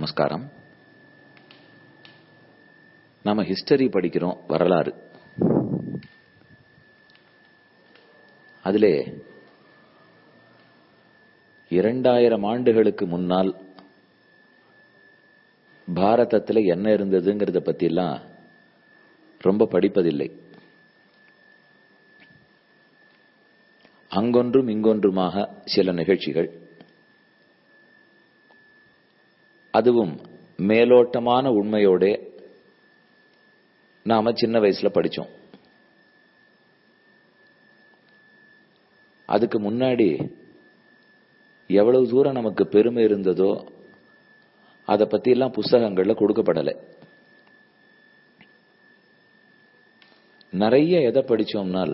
நமஸ்காரம் நாம ஹிஸ்டரி படிக்கிறோம் வரலாறு அதிலே இரண்டாயிரம் ஆண்டுகளுக்கு முன்னால் பாரதத்தில் என்ன இருந்ததுங்கிறத பத்தியெல்லாம் ரொம்ப படிப்பதில்லை அங்கொன்றும் இங்கொன்றுமாக சில நிகழ்ச்சிகள் அதுவும் மேலோட்டமான உண்மையோட நாம சின்ன வயசுல படிச்சோம் அதுக்கு முன்னாடி எவ்வளவு தூரம் நமக்கு பெருமை இருந்ததோ அதை பத்தி எல்லாம் புஸ்தகங்கள்ல கொடுக்கப்படலை நிறைய எதை படிச்சோம்னால்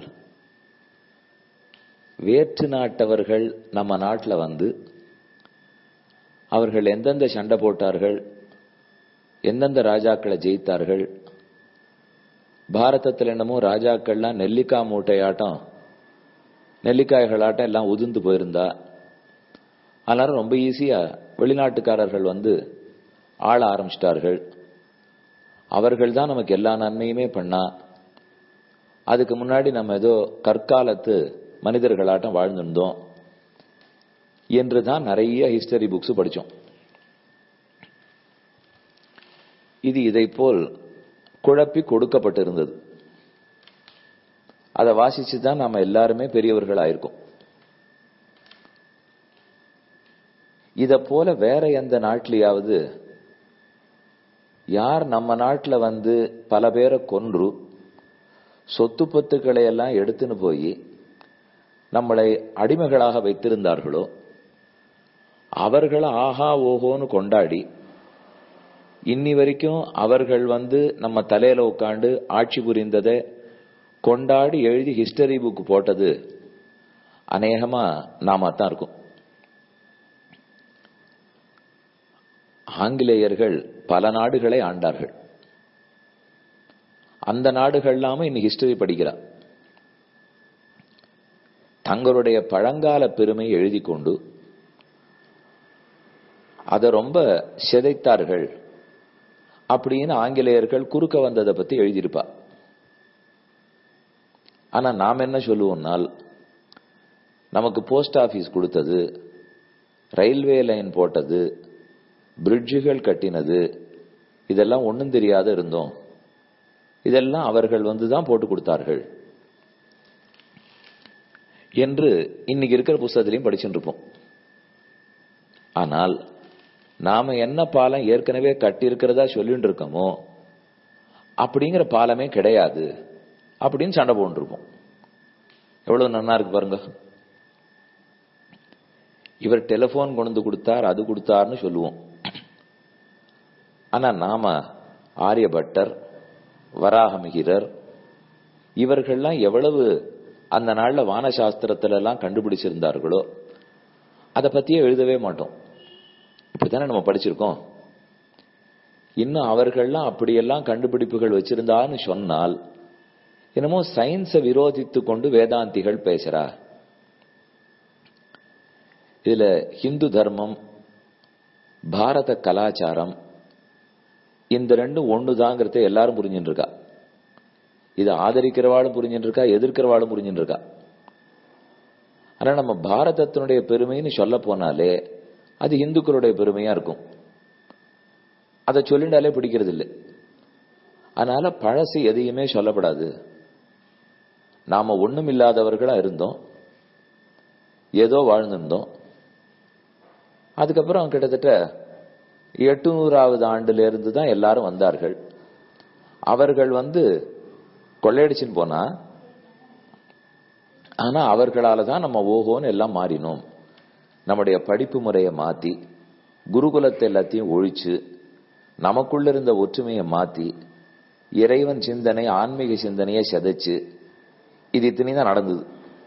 வேற்று நாட்டவர்கள் நம்ம நாட்டில் வந்து அவர்கள் எந்தெந்த சண்டை போட்டார்கள் எந்தெந்த ராஜாக்களை ஜெயித்தார்கள் பாரதத்தில் என்னமோ ராஜாக்கள்லாம் நெல்லிக்காய் மூட்டையாட்டம் நெல்லிக்காய்களாட்டம் எல்லாம் உதிர்ந்து போயிருந்தா அதனால ரொம்ப ஈஸியா வெளிநாட்டுக்காரர்கள் வந்து ஆள ஆரம்பிச்சிட்டார்கள் அவர்கள் தான் நமக்கு எல்லா நன்மையுமே பண்ணா அதுக்கு முன்னாடி நம்ம ஏதோ கற்காலத்து மனிதர்களாட்டம் வாழ்ந்திருந்தோம் என்று தான் நிறைய ஹிஸ்டரி புக்ஸ் படித்தோம் இது இதை போல் குழப்பி கொடுக்கப்பட்டிருந்தது அதை வாசிச்சு தான் நாம எல்லாருமே பெரியவர்கள் ஆயிருக்கோம் இத போல வேற எந்த நாட்டிலேயாவது யார் நம்ம நாட்டில் வந்து பல பேரை கொன்று சொத்து பத்துக்களை எல்லாம் எடுத்துன்னு போய் நம்மளை அடிமைகளாக வைத்திருந்தார்களோ அவர்களை ஆஹா ஓஹோன்னு கொண்டாடி இன்னி வரைக்கும் அவர்கள் வந்து நம்ம தலையில உட்காந்து ஆட்சி புரிந்ததை கொண்டாடி எழுதி ஹிஸ்டரி புக் போட்டது அநேகமா நாம தான் இருக்கும் ஆங்கிலேயர்கள் பல நாடுகளை ஆண்டார்கள் அந்த நாடுகள் இல்லாம இன்னைக்கு ஹிஸ்டரி படிக்கிறார் தங்களுடைய பழங்கால பெருமை எழுதி கொண்டு அதை ரொம்ப சிதைத்தார்கள் அப்படின்னு ஆங்கிலேயர்கள் குறுக்க வந்ததை பத்தி எழுதியிருப்பா ஆனா நாம் என்ன சொல்லுவோம்னால் நமக்கு போஸ்ட் ஆபீஸ் கொடுத்தது ரயில்வே லைன் போட்டது பிரிட்ஜுகள் கட்டினது இதெல்லாம் ஒன்றும் தெரியாத இருந்தோம் இதெல்லாம் அவர்கள் வந்து தான் போட்டு கொடுத்தார்கள் என்று இன்னைக்கு இருக்கிற புஸ்தகத்திலையும் படிச்சுட்டு இருப்போம் ஆனால் நாம என்ன பாலம் ஏற்கனவே கட்டி இருக்கிறதா சொல்லிட்டு இருக்கோமோ அப்படிங்கிற பாலமே கிடையாது அப்படின்னு சண்டை போட்டுருப்போம் எவ்வளவு நன்னா இருக்கு பாருங்க இவர் டெலிபோன் கொண்டு கொடுத்தார் அது கொடுத்தார்னு சொல்லுவோம் ஆனா நாம ஆரியபட்டர் வராகமிகிரர் இவர்கள்லாம் எவ்வளவு அந்த நாள்ல வானசாஸ்திரத்துல எல்லாம் கண்டுபிடிச்சிருந்தார்களோ அதை பத்தியே எழுதவே மாட்டோம் இப்படித்தானே நம்ம படிச்சிருக்கோம் இன்னும் அவர்கள்லாம் அப்படியெல்லாம் கண்டுபிடிப்புகள் வச்சிருந்தான்னு சொன்னால் என்னமோ சயின்ஸை விரோதித்து கொண்டு வேதாந்திகள் பேசுறா இதுல ஹிந்து தர்மம் பாரத கலாச்சாரம் இந்த ரெண்டும் ஒண்ணுதாங்கிறத எல்லாரும் புரிஞ்சுட்டு இருக்கா இதை ஆதரிக்கிறவாளும் புரிஞ்சுட்டு இருக்கா எதிர்க்கிறவாளும் புரிஞ்சுட்டு இருக்கா ஆனா நம்ம பாரதத்தினுடைய பெருமைன்னு சொல்ல போனாலே அது இந்துக்களுடைய பெருமையா இருக்கும் அதை சொல்லிட்டாலே பிடிக்கிறது இல்லை அதனால பழசு எதையுமே சொல்லப்படாது நாம ஒண்ணும் இல்லாதவர்களா இருந்தோம் ஏதோ வாழ்ந்திருந்தோம் அதுக்கப்புறம் கிட்டத்தட்ட எட்டுநூறாவது ஆண்டுல இருந்து தான் எல்லாரும் வந்தார்கள் அவர்கள் வந்து கொள்ளையடிச்சுன்னு போனா ஆனா அவர்களால தான் நம்ம ஓஹோன்னு எல்லாம் மாறினோம் நம்முடைய படிப்பு முறையை மாத்தி குருகுலத்தை எல்லாத்தையும் ஒழிச்சு நமக்குள்ள இருந்த ஒற்றுமையை மாத்தி இறைவன் சிந்தனை ஆன்மீக சிந்தனையை செதைச்சு இது இத்தனை தான் நடந்தது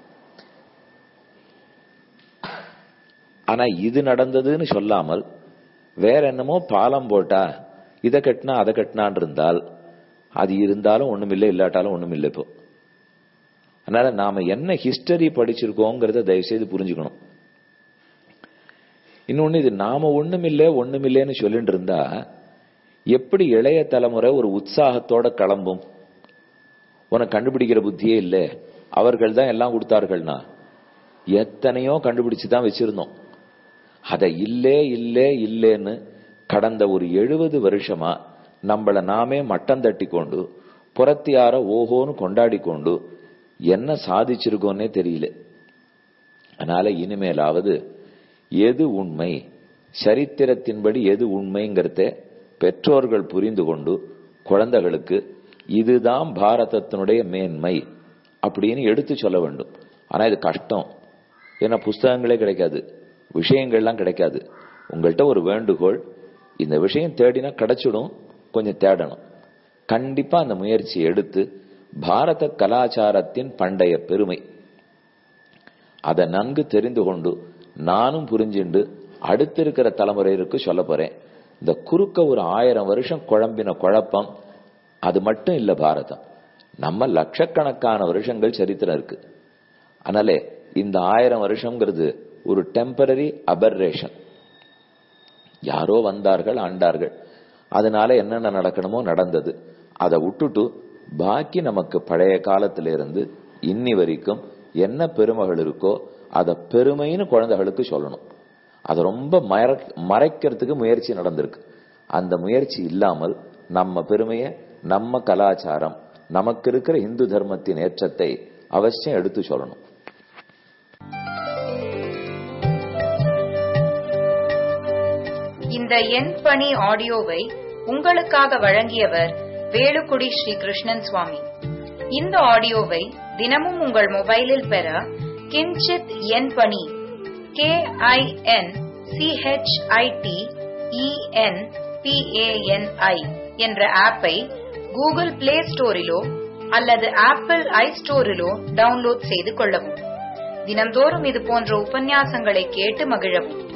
ஆனா இது நடந்ததுன்னு சொல்லாமல் வேற என்னமோ பாலம் போட்டா இதை கட்டினா அதை கட்டினான் இருந்தால் அது இருந்தாலும் ஒண்ணுமில்லை இல்லாட்டாலும் ஒண்ணுமில்லை இப்போ அதனால நாம என்ன ஹிஸ்டரி படிச்சிருக்கோங்கிறத தயவு செய்து புரிஞ்சுக்கணும் இன்னொன்னு இது நாம ஒண்ணுமில்ல ஒண்ணுமில்லைன்னு சொல்லிட்டு இருந்தா எப்படி இளைய தலைமுறை ஒரு உற்சாகத்தோட கிளம்பும் உனக்கு கண்டுபிடிக்கிற புத்தியே இல்ல அவர்கள் தான் எல்லாம் கொடுத்தார்கள்னா எத்தனையோ கண்டுபிடிச்சு தான் வச்சிருந்தோம் அத இல்லே இல்லே இல்லேன்னு கடந்த ஒரு எழுபது வருஷமா நம்மள நாமே மட்டம் தட்டி கொண்டு புறத்தியார ஓஹோன்னு கொண்டாடி கொண்டு என்ன சாதிச்சிருக்கோன்னே தெரியல அதனால இனிமேலாவது எது உண்மை சரித்திரத்தின்படி எது உண்மைங்கிறத பெற்றோர்கள் புரிந்து கொண்டு குழந்தைகளுக்கு இதுதான் பாரதத்தினுடைய மேன்மை அப்படின்னு எடுத்து சொல்ல வேண்டும் ஆனா இது கஷ்டம் ஏன்னா புஸ்தகங்களே கிடைக்காது விஷயங்கள்லாம் கிடைக்காது உங்கள்கிட்ட ஒரு வேண்டுகோள் இந்த விஷயம் தேடினா கிடைச்சிடும் கொஞ்சம் தேடணும் கண்டிப்பா அந்த முயற்சி எடுத்து பாரத கலாச்சாரத்தின் பண்டைய பெருமை அதை நன்கு தெரிந்து கொண்டு நானும் புரிஞ்சுண்டு அடுத்து இருக்கிற தலைமுறையிற்கு சொல்ல போறேன் இந்த குறுக்க ஒரு ஆயிரம் வருஷம் குழம்பின குழப்பம் அது மட்டும் இல்ல பாரதம் நம்ம லட்சக்கணக்கான வருஷங்கள் சரித்திரம் இருக்கு அதனாலே இந்த ஆயிரம் வருஷம்ங்கிறது ஒரு டெம்பரரி அபர்ரேஷன் யாரோ வந்தார்கள் ஆண்டார்கள் அதனால என்னென்ன நடக்கணுமோ நடந்தது அதை விட்டுட்டு பாக்கி நமக்கு பழைய காலத்தில இருந்து இன்னி வரைக்கும் என்ன பெருமைகள் இருக்கோ அதை பெருமைன்னு குழந்தைகளுக்கு சொல்லணும் அதை ரொம்ப மறைக்கிறதுக்கு முயற்சி நடந்திருக்கு அந்த முயற்சி இல்லாமல் நம்ம பெருமைய நம்ம கலாச்சாரம் நமக்கு இருக்கிற இந்து தர்மத்தின் ஏற்றத்தை அவசியம் எடுத்து சொல்லணும் இந்த எண் பணி ஆடியோவை உங்களுக்காக வழங்கியவர் வேலுக்குடி ஸ்ரீ கிருஷ்ணன் சுவாமி இந்த ஆடியோவை தினமும் உங்கள் மொபைலில் பெற கிஞ்சித் எண் பணி கே ஐ என் சிஹெச்ஐடி இஎன் பிஏஎன்ஐ என்ற ஆப்பை கூகுள் பிளே ஸ்டோரிலோ அல்லது ஆப்பிள் ஐ ஸ்டோரிலோ டவுன்லோட் செய்து கொள்ளவும் தினம்தோறும் இது போன்ற உபன்யாசங்களை கேட்டு மகிழவும்